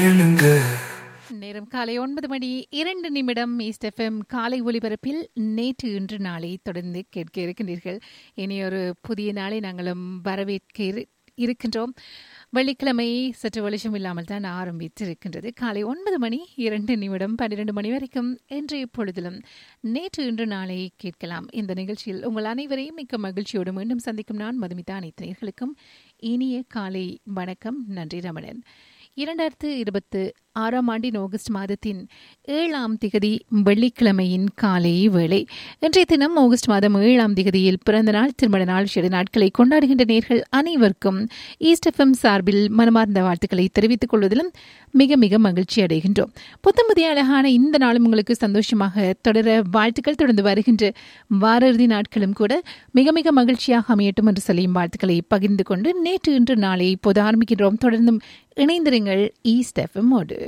கேளுங்க நேரம் காலை ஒன்பது மணி இரண்டு நிமிடம் ஈஸ்ட் எஃப்எம் காலை ஒலிபரப்பில் நேற்று இன்று நாளை தொடர்ந்து கேட்க இருக்கின்றீர்கள் இனி ஒரு புதிய நாளை நாங்களும் வரவேற்க இரு- இருக்கின்றோம் வெள்ளிக்கிழமை சற்று வெளிச்சம் இல்லாமல் தான் ஆரம்பித்திருக்கின்றது காலை ஒன்பது மணி இரண்டு நிமிடம் பன்னிரண்டு மணி வரைக்கும் இன்றைய பொழுதிலும் நேற்று இன்று நாளை கேட்கலாம் இந்த நிகழ்ச்சியில் உங்கள் அனைவரையும் மிக்க மகிழ்ச்சியோடு மீண்டும் சந்திக்கும் நான் மதுமிதா அனைத்தர்களுக்கும் இனிய காலை வணக்கம் நன்றி ரமணன் இரண்டாயிரத்து இருபத்து ஆறாம் ஆண்டின் ஆகஸ்ட் மாதத்தின் ஏழாம் திகதி வெள்ளிக்கிழமையின் காலை வேளை இன்றைய தினம் ஆகஸ்ட் மாதம் ஏழாம் திகதியில் பிறந்த நாள் திருமண நாள் சிறு நாட்களை கொண்டாடுகின்ற நேர்கள் அனைவருக்கும் ஈஸ்ட் எஃப்எம் சார்பில் மனமார்ந்த வாழ்த்துக்களை தெரிவித்துக் கொள்வதிலும் மிக மிக மகிழ்ச்சி அடைகின்றோம் புத்தம் புதிய அழகான இந்த நாளும் உங்களுக்கு சந்தோஷமாக தொடர வாழ்த்துக்கள் தொடர்ந்து வருகின்ற வார இறுதி நாட்களும் கூட மிக மிக மகிழ்ச்சியாக அமையட்டும் என்று சொல்லியும் வாழ்த்துக்களை பகிர்ந்து கொண்டு நேற்று இன்று நாளை இப்போது ஆரம்பிக்கின்றோம் தொடர்ந்தும் இணைந்திருங்கள் ஈஸ்ட் எஃப்எம்மோடு